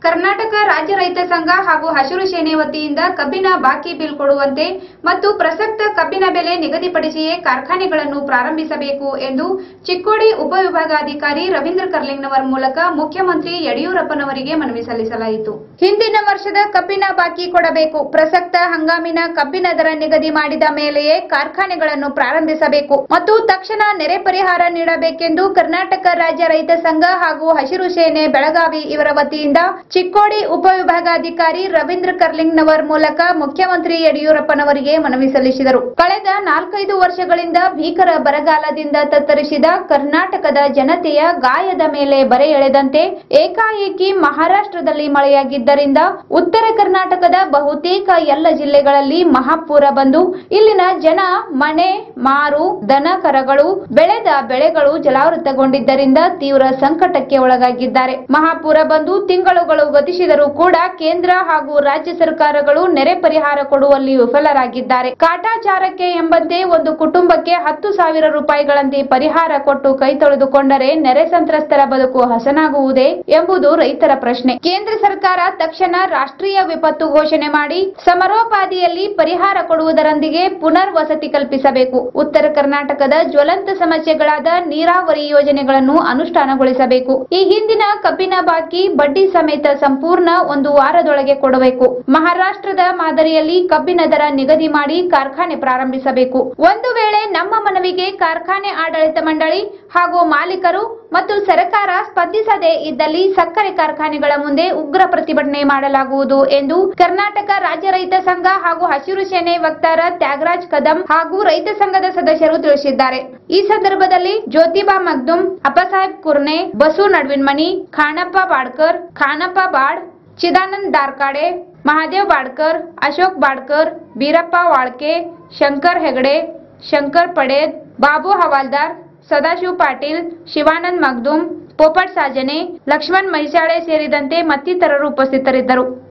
ಕರ್ನಾಟಕ ರಾಜ್ಯ ರೈತ ಸಂಘ ಹಾಗೂ ಹಸಿರು ಸೇನೆ ವತಿಯಿಂದ ಕಬ್ಬಿನ ಬಾಕಿ ಬಿಲ್ ಕೊಡುವಂತೆ ಮತ್ತು ಪ್ರಸಕ್ತ ಕಬ್ಬಿನ ಬೆಲೆ ನಿಗದಿಪಡಿಸಿಯೇ ಕಾರ್ಖಾನೆಗಳನ್ನು ಪ್ರಾರಂಭಿಸಬೇಕು ಎಂದು ಚಿಕ್ಕೋಡಿ ಉಪವಿಭಾಗಾಧಿಕಾರಿ ರವೀಂದ್ರ ಕರ್ಲಿಂಗ್ನವರ್ ಮೂಲಕ ಮುಖ್ಯಮಂತ್ರಿ ಯಡಿಯೂರಪ್ಪನವರಿಗೆ ಮನವಿ ಸಲ್ಲಿಸಲಾಯಿತು ಹಿಂದಿನ ವರ್ಷದ ಕಬ್ಬಿನ ಬಾಕಿ ಕೊಡಬೇಕು ಪ್ರಸಕ್ತ ಹಂಗಾಮಿನ ಕಬ್ಬಿನ ದರ ನಿಗದಿ ಮಾಡಿದ ಮೇಲೆಯೇ ಕಾರ್ಖಾನೆಗಳನ್ನು ಪ್ರಾರಂಭಿಸಬೇಕು ಮತ್ತು ತಕ್ಷಣ ನೆರೆ ಪರಿಹಾರ ನೀಡಬೇಕೆಂದು ಕರ್ನಾಟಕ ರಾಜ್ಯ ರೈತ ಸಂಘ ಹಾಗೂ ಹಸಿರು ಸೇನೆ ಬೆಳಗಾವಿ ಇವರ ವತಿಯಿಂದ ಚಿಕ್ಕೋಡಿ ಉಪವಿಭಾಗಾಧಿಕಾರಿ ರವೀಂದ್ರ ಕರ್ಲಿಂಗ್ನವರ್ ಮೂಲಕ ಮುಖ್ಯಮಂತ್ರಿ ಯಡಿಯೂರಪ್ಪನವರಿಗೆ ಮನವಿ ಸಲ್ಲಿಸಿದರು ಕಳೆದ ನಾಲ್ಕೈದು ವರ್ಷಗಳಿಂದ ಭೀಕರ ಬರಗಾಲದಿಂದ ತತ್ತರಿಸಿದ ಕರ್ನಾಟಕದ ಜನತೆಯ ಗಾಯದ ಮೇಲೆ ಬರೆ ಎಳೆದಂತೆ ಏಕಾಏಕಿ ಮಹಾರಾಷ್ಟ್ರದಲ್ಲಿ ಮಳೆಯಾಗಿದ್ದರಿಂದ ಉತ್ತರ ಕರ್ನಾಟಕದ ಬಹುತೇಕ ಎಲ್ಲ ಜಿಲ್ಲೆಗಳಲ್ಲಿ ಮಹಾಪೂರ ಬಂದು ಇಲ್ಲಿನ ಜನ ಮನೆ ಮಾರು ದನ ಕರಗಳು ಬೆಳೆದ ಬೆಳೆಗಳು ಜಲಾವೃತಗೊಂಡಿದ್ದರಿಂದ ತೀವ್ರ ಸಂಕಟಕ್ಕೆ ಒಳಗಾಗಿದ್ದಾರೆ ಮಹಾಪೂರ ಬಂದು ತಿಂಗಳುಗಳು ಗತಿಸಿದರೂ ಕೂಡ ಕೇಂದ್ರ ಹಾಗೂ ರಾಜ್ಯ ಸರ್ಕಾರಗಳು ನೆರೆ ಪರಿಹಾರ ಕೊಡುವಲ್ಲಿ ವಿಫಲರಾಗಿದ್ದಾರೆ ಕಾಟಾಚಾರಕ್ಕೆ ಎಂಬಂತೆ ಒಂದು ಕುಟುಂಬಕ್ಕೆ ಹತ್ತು ಸಾವಿರ ರೂಪಾಯಿಗಳಂತೆ ಪರಿಹಾರ ಕೊಟ್ಟು ಕೈ ತೊಳೆದುಕೊಂಡರೆ ನೆರೆ ಸಂತ್ರಸ್ತರ ಬದುಕು ಹಸನಾಗುವುದೇ ಎಂಬುದು ರೈತರ ಪ್ರಶ್ನೆ ಕೇಂದ್ರ ಸರ್ಕಾರ ತಕ್ಷಣ ರಾಷ್ಟ್ರೀಯ ವಿಪತ್ತು ಘೋಷಣೆ ಮಾಡಿ ಸಮರೋಪಾದಿಯಲ್ಲಿ ಪರಿಹಾರ ಕೊಡುವುದರೊಂದಿಗೆ ಪುನರ್ ವಸತಿ ಕಲ್ಪಿಸಬೇಕು ಉತ್ತರ ಕರ್ನಾಟಕದ ಜ್ವಲಂತ ಸಮಸ್ಯೆಗಳಾದ ನೀರಾವರಿ ಯೋಜನೆಗಳನ್ನು ಅನುಷ್ಠಾನಗೊಳಿಸಬೇಕು ಈ ಹಿಂದಿನ ಕಬ್ಬಿನ ಬಾಕಿ ಬಡ್ಡಿ ಸಮೇತ ಸಂಪೂರ್ಣ ಒಂದು ವಾರದೊಳಗೆ ಕೊಡಬೇಕು ಮಹಾರಾಷ್ಟ್ರದ ಮಾದರಿಯಲ್ಲಿ ಕಬ್ಬಿನ ದರ ನಿಗದಿ ಮಾಡಿ ಕಾರ್ಖಾನೆ ಪ್ರಾರಂಭಿಸಬೇಕು ಒಂದು ವೇಳೆ ನಮ್ಮ ಮನವಿಗೆ ಕಾರ್ಖಾನೆ ಆಡಳಿತ ಮಂಡಳಿ ಹಾಗೂ ಮಾಲೀಕರು ಮತ್ತು ಸರ್ಕಾರ ಸ್ಪಂದಿಸದೇ ಇದ್ದಲ್ಲಿ ಸಕ್ಕರೆ ಕಾರ್ಖಾನೆಗಳ ಮುಂದೆ ಉಗ್ರ ಪ್ರತಿಭಟನೆ ಮಾಡಲಾಗುವುದು ಎಂದು ಕರ್ನಾಟಕ ರಾಜ್ಯ ರೈತ ಸಂಘ ಹಾಗೂ ಹಸಿರು ಸೇನೆ ವಕ್ತಾರ ತ್ಯಾಗರಾಜ್ ಕದಂ ಹಾಗೂ ರೈತ ಸಂಘದ ಸದಸ್ಯರು ತಿಳಿಸಿದ್ದಾರೆ ಈ ಸಂದರ್ಭದಲ್ಲಿ ಜ್ಯೋತಿಬಾ ಮಗ್ದುಂ ಅಪ್ಪಸಾಹೇಬ್ ಕುರ್ನೆ ಬಸು ನಡ್ವಿನ್ಮಣಿ ಖಾಣಪ್ಪ ಬಾಡ್ಕರ್ ಖಾನಪ್ಪ ಬಾಡ್ ಚಿದಾನಂದ್ ಡಾರ್ಕಾಡೆ ಮಹಾದೇವ್ ಬಾಡ್ಕರ್ ಅಶೋಕ್ ಬಾಡ್ಕರ್ ಬೀರಪ್ಪ ವಾಳ್ಕೆ ಶಂಕರ್ ಹೆಗಡೆ ಶಂಕರ್ ಪಡೇದ್ ಬಾಬು ಹವಾಲ್ದಾರ್ ಸದಾಶಿವ್ ಪಾಟೀಲ್ ಶಿವಾನಂದ್ ಮಗ್ದುಂ ಪೋಪಟ್ ಸಾಜನೆ ಲಕ್ಷ್ಮಣ್ ಮೈಸಾಳೆ ಸೇರಿದಂತೆ ಮತ್ತಿತರರು ಉಪಸ್ಥಿತರಿದ್ದರು